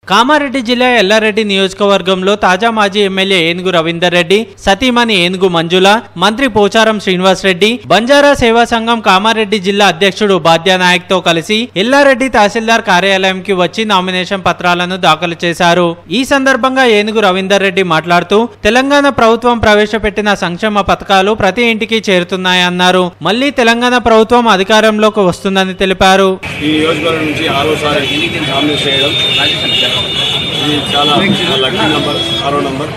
కామారెడ్డి జిల్లా ఎల్లారెడ్డి నియోజకవర్గంలో తాజా మాజీ ఎమ్మెల్యే ఏనుగు రవీందర్ రెడ్డి సతీమణి ఏనుగు మంజుల మంత్రి పోచారం శ్రీనివాస్ రెడ్డి బంజారా సేవా సంఘం కామారెడ్డి జిల్లా అధ్యక్షుడు బాద్యా నాయక్ తో కలిసి ఎల్లారెడ్డి తహసీల్దార్ కార్యాలయంకి వచ్చి నామినేషన్ పత్రాలను దాఖలు చేశారు ఈ సందర్భంగా ఏనుగు రవీందర్ రెడ్డి మాట్లాడుతూ తెలంగాణ ప్రభుత్వం ప్రవేశపెట్టిన సంక్షేమ పథకాలు ప్రతి ఇంటికి చేరుతున్నాయన్నారు మళ్లీ తెలంగాణ ప్రభుత్వం అధికారంలోకి వస్తుందని తెలిపారు ఈ నియోజకవర్గం నుంచి ఆరోసారి నామినేషన్ చేయడం ఇది చాలా నా లక్కీ నంబర్ ఆరో నంబర్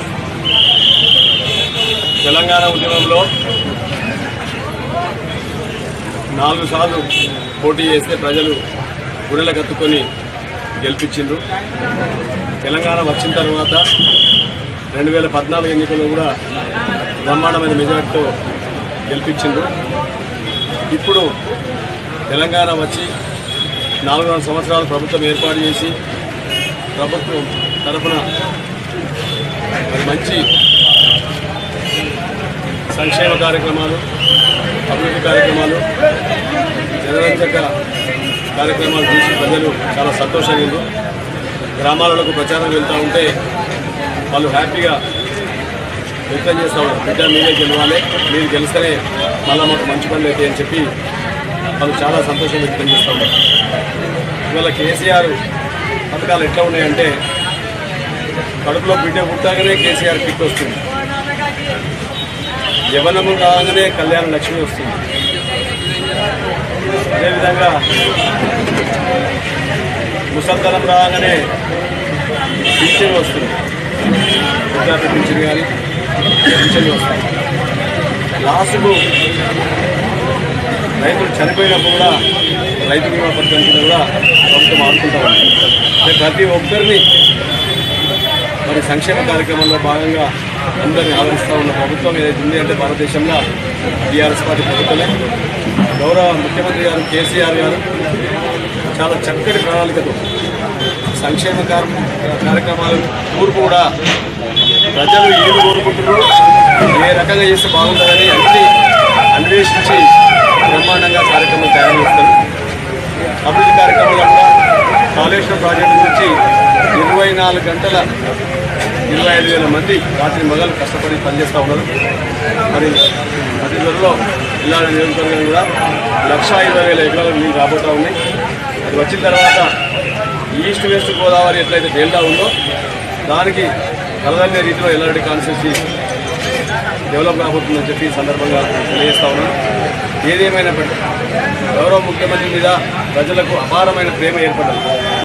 తెలంగాణ ఉద్యమంలో నాలుగు సార్లు పోటీ చేస్తే ప్రజలు గుడెల కత్తుకొని గెలిపించిండ్రు తెలంగాణ వచ్చిన తర్వాత రెండు వేల పద్నాలుగు ఎన్నికల్లో కూడా బ్రహ్మాండమైన మెజార్టీతో గెలిపించిండ్రు ఇప్పుడు తెలంగాణ వచ్చి నాలుగున్నర సంవత్సరాలు ప్రభుత్వం ఏర్పాటు చేసి ప్రభుత్వం తరఫున మరి మంచి సంక్షేమ కార్యక్రమాలు అభివృద్ధి కార్యక్రమాలు జనరంజక కార్యక్రమాలు చూసి ప్రజలు చాలా సంతోషంగా గ్రామాలకు ప్రచారం వెళ్తూ ఉంటే వాళ్ళు హ్యాపీగా వ్యక్తం చేస్తూ ఉన్నారు బిడ్డ మీరే గెలవాలి మీరు గెలిస్తేనే మళ్ళీ మాకు మంచి పనులు అవుతాయి అని చెప్పి వాళ్ళు చాలా సంతోషం వ్యక్తం చేస్తూ ఉన్నారు ఇవాళ కేసీఆర్ పథకాలు ఎట్లా ఉన్నాయంటే కడుపులో బిడ్డ పుట్టాగానే కేసీఆర్ కిట్ వస్తుంది యవనము కాగానే కళ్యాణ లక్ష్మి వస్తుంది అదేవిధంగా ముసల్తనం రాగానే పింఛన్ వస్తుంది వృద్ధాప్య పింఛన్ కానీ పింఛన్ వస్తుంది లాస్ట్కు రైతులు చనిపోయినప్పుడు కూడా రైతు బీమా పథకం కింద కూడా ప్రభుత్వం ఆడుకుంటా ఉంది అంటే ప్రతి ఒక్కరిని మరి సంక్షేమ కార్యక్రమంలో భాగంగా అందరిని ఆదరిస్తూ ఉన్న ప్రభుత్వం ఏదైతే ఉంది అంటే భారతదేశంలో టీఆర్ఎస్ పార్టీ ప్రభుత్వమే గౌరవ ముఖ్యమంత్రి గారు కేసీఆర్ గారు చాలా చక్కటి ప్రణాళికతో సంక్షేమ కార్- కార్యక్రమాలు కూర్పు కూడా ప్రజలు ఏమి కోరుకుంటున్నారు ఏ రకంగా చేస్తే బాగుంటుందని అన్ని అన్వేషించి బ్రహ్మాండంగా కార్యక్రమం తయారు చేస్తారు అభివృద్ధి కార్యక్రమంలో కూడా కాళేశ్వరం ప్రాజెక్టు నుంచి ఇరవై నాలుగు గంటల ఇరవై ఐదు వేల మంది రాత్రి మగలు కష్టపడి పనిచేస్తూ ఉన్నారు మరి అతి త్వరలో జిల్లా నియోజకవర్గం కూడా లక్ష ఇరవై వేల ఎకరాలకు నీళ్ళు రాబోతూ ఉన్నాయి అది వచ్చిన తర్వాత ఈస్ట్ వెస్ట్ గోదావరి ఎట్లయితే తేలుతా ఉందో దానికి కలదన్నే రీతిలో ఎల్లారెడ్డి కాన్స్టిట్యూన్సీ డెవలప్ కాబోతుందని చెప్పి ఈ సందర్భంగా తెలియజేస్తా ఉన్నాను ఏదేమైనప్పటికీ గౌరవ ముఖ్యమంత్రి మీద ప్రజలకు అపారమైన ప్రేమ ఏర్పడింది